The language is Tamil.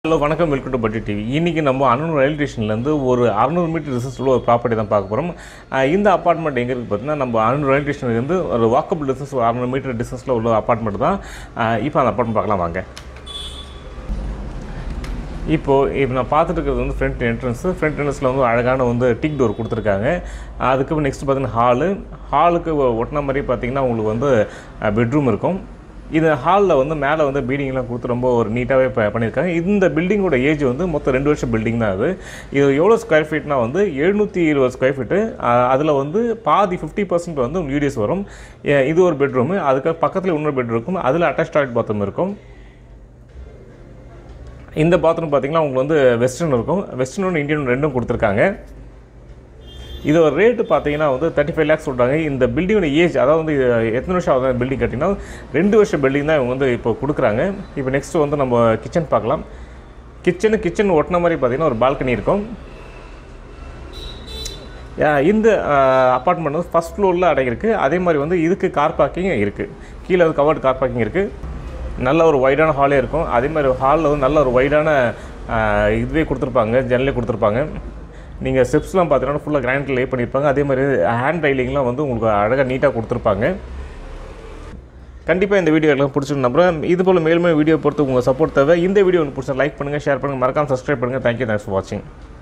ஹலோ வணக்கம் வெல்கம் டு பட்டி டிவி இன்றைக்கி நம்ம அன்னூர் ரயில்வே ஸ்டேஷன்லேருந்து ஒரு அறநூறு மீட்டர் டிஸ்டன்ஸ் உள்ள ஒரு ப்ராப்பர்ட்டி தான் பார்க்க போகிறோம் இந்த அப்பார்ட்மெண்ட் எங்கே இருக்குது பார்த்தீங்கன்னா நம்ம அன்னூர் ரயில்வே ஸ்டேஷன்லேருந்து ஒரு வாக்கபிள் டிஸ்டன்ஸ் ஒரு அறநூறு மீட்டர் டிஸ்டன்ஸில் உள்ள அப்பார்ட்மெண்ட் தான் இப்போ அந்த அப்பார்ட்மெண்ட் பார்க்கலாம் வாங்க இப்போது இப்போ நான் பார்த்துட்டு இருக்கிறது வந்து ஃப்ரண்ட் என்ட்ரன்ஸு ஃப்ரண்ட் என்ட்ரன்ஸில் வந்து அழகான வந்து டிக் டோர் கொடுத்துருக்காங்க அதுக்கு நெக்ஸ்ட் பார்த்தீங்கன்னா ஹாலு ஹாலுக்கு ஒட்டின மாதிரி பார்த்தீங்கன்னா உங்களுக்கு வந்து பெட்ரூம் இருக்கும் இது ஹாலில் வந்து மேலே வந்து பீடிங்லாம் கொடுத்து ரொம்ப ஒரு நீட்டாகவே ப பண்ணியிருக்காங்க இந்த பில்டிங்கோட ஏஜ் வந்து மொத்தம் ரெண்டு வருஷம் பில்டிங் தான் அது இது எவ்வளோ ஸ்கொயர் ஃபீட்னா வந்து எழுநூற்றி இருபது ஸ்கொயர் ஃபீட்டு அதில் வந்து பாதி ஃபிஃப்டி பர்சன்ட் வந்து யூடிஎஸ் வரும் எ- இது ஒரு பெட்ரூமு அதுக்கு பக்கத்தில் இன்னொரு பெட்ரூம் இருக்கும் அதில் அட்டாச் டாய்லெட் பாத்ரூம் இருக்கும் இந்த பாத்ரூம் பார்த்தீங்கன்னா உங்களுக்கு வந்து வெஸ்டர்ன் இருக்கும் வெஸ்டர்ன் ஒன்று இந்தியன் ரெண்டும் கொடுத்துருக்காங்க இது ஒரு ரேட்டு பார்த்தீங்கன்னா வந்து தேர்ட்டி ஃபைவ் லேக்ஸ் சொல்கிறாங்க இந்த பில்டிங்கோட ஏஜ் அதாவது வந்து இது எத்தனை வருஷம் ஆகுது பில்டிங் கட்டினா ரெண்டு வருஷம் பில்டிங் தான் இவங்க வந்து இப்போ கொடுக்குறாங்க இப்போ நெக்ஸ்ட் வந்து நம்ம கிச்சன் பார்க்கலாம் கிச்சனு கிச்சன் ஒட்டின மாதிரி பார்த்தீங்கன்னா ஒரு பால்கனி இருக்கும் யா- இந்த அப்பார்ட்மெண்ட் வந்து ஃபஸ்ட் ஃப்ளோரில் அடங்கியிருக்கு அதே மாதிரி வந்து இதுக்கு கார் பார்க்கிங் இருக்குது கீழே வந்து கவர்டு கார் பார்க்கிங் இருக்குது நல்ல ஒரு வைடான ஹாலே இருக்கும் அதே மாதிரி ஹாலில் வந்து நல்ல ஒரு வைடான இதுவே கொடுத்துருப்பாங்க ஜன்னலே கொடுத்துருப்பாங்க நீங்கள் ஸ்டெப்ஸ்லாம் பார்த்தீங்கன்னா ஃபுல்லாக கிரானைட் லே பண்ணியிருப்பாங்க அதே மாதிரி ஹேண்ட் ரைலிங்லாம் வந்து உங்களுக்கு அழகாக நீட்டாக கொடுத்துருப்பாங்க கண்டிப்பாக இந்த வீடியோ எல்லாம் பிடிச்சிருந்து நம்புறேன் இது போல் மேலும் வீடியோ பொறுத்து உங்கள் சப்போர்ட் தேவை இந்த வீடியோ உங்களுக்கு பிடிச்சா லைக் பண்ணுங்கள் ஷேர் பண்ணுங்கள் மறக்காம சப்ஸ்கிரைப் பண்ணுங்கள் தேங்க்யூ தேங்க்ஸ் ஃபார் வாட்சிங்